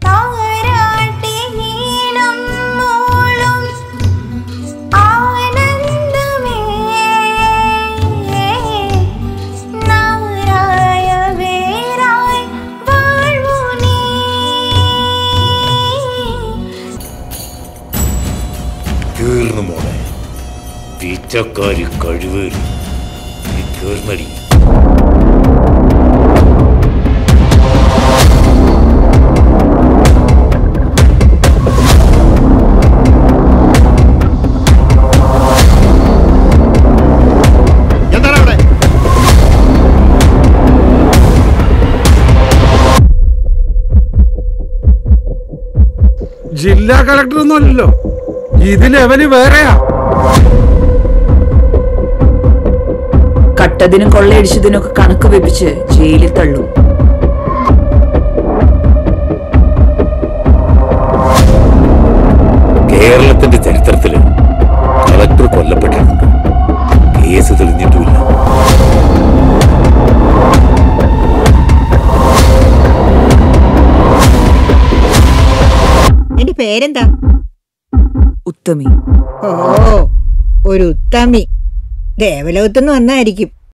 താരാട്ടി നീളം മൂളും ആനന്ദമേ നാരായ വേരായി വാഴ്വു നീ തീർന്നു മോളെ തീറ്റക്കാരി കഴിവേറി നീ തീർന്നടി എന്താണ് അവിടെ ജില്ലാ കളക്ടർ ഒന്നും അല്ലല്ലോ ഇത് ലെവല് വേറെയാ കട്ടതിനും കൊള്ളയടിച്ചതിനും ഒക്കെ കണക്ക് വെപ്പിച്ച് ജയിലിൽ തള്ളും കേരളത്തിന്റെ ചരിത്രത്തില് കളക്ടർ കൊല്ലപ്പെട്ടിട്ടുണ്ട് കേസ് തെളിഞ്ഞിട്ടുമില്ല എന്റെ പേരെന്താ ഉത്തമി ഓ ഒരു ഉത്തമി ദേവലോകത്തുനിന്ന് വന്നായിരിക്കും